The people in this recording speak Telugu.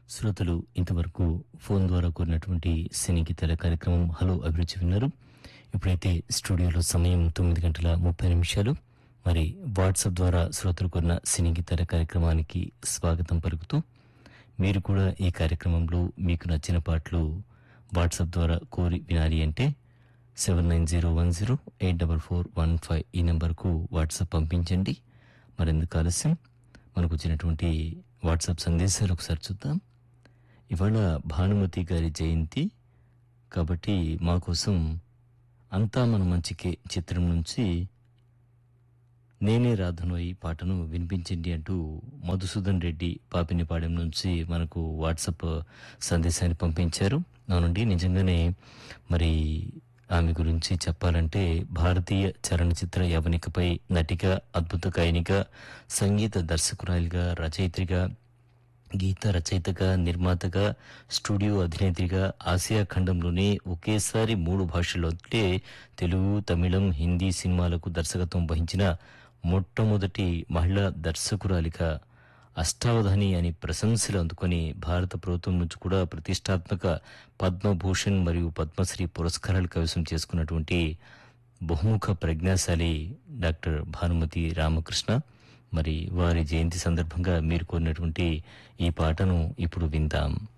శ్రోతలు ఇంతవరకు ఫోన్ ద్వారా కోరినటువంటి సినీ గీతాల కార్యక్రమం హలో అభిరుచి విన్నారు ఇప్పుడైతే స్టూడియోలో సమయం తొమ్మిది గంటల ముప్పై నిమిషాలు మరి వాట్సాప్ ద్వారా శ్రోతలు కోరిన సినీ గీతాల కార్యక్రమానికి స్వాగతం పలుకుతూ మీరు కూడా ఈ కార్యక్రమంలో మీకు నచ్చిన పాటలు వాట్సాప్ ద్వారా కోరి వినాలి అంటే seven nine zero one zero eight double four one five ఈ నెంబర్కు వాట్సాప్ పంపించండి మరెందుకు ఆలస్యం మనకు వచ్చినటువంటి వాట్సాప్ సందేశాలు ఒకసారి చూద్దాం ఇవాళ భానుమతి గారి జయంతి కాబట్టి మా కోసం అంతా మన మంచికే చిత్రం నుంచి నేనే రాధనోయి పాటను వినిపించండి అంటూ మధుసూదన్ రెడ్డి పాపినిపాడెం నుంచి మనకు వాట్సాప్ సందేశాన్ని పంపించారు అవునండి నిజంగానే మరి ఆమె గురించి చెప్పాలంటే భారతీయ చలనచిత్ర యవనికపై నటిగా అద్భుత గాయనిగా సంగీత దర్శకురాలిగా రచయిత్రిగా గీత రచయితగా నిర్మాతగా స్టూడియో అధినేత్రిగా ఆసియా ఖండంలోనే ఒకేసారి మూడు భాషల్లో అంటే తెలుగు తమిళం హిందీ సినిమాలకు దర్శకత్వం వహించిన మొట్టమొదటి మహిళా దర్శకురాలిగా అష్టావధాని అని ప్రశంసలు అందుకొని భారత ప్రభుత్వం నుంచి కూడా ప్రతిష్టాత్మక పద్మభూషణ్ మరియు పద్మశ్రీ పురస్కారాలు కైవసం చేసుకున్నటువంటి బహుముఖ ప్రజ్ఞాశాలి డాక్టర్ భానుమతి రామకృష్ణ మరి వారి జయంతి సందర్భంగా మీరు కోరినటువంటి ఈ పాటను ఇప్పుడు విందాం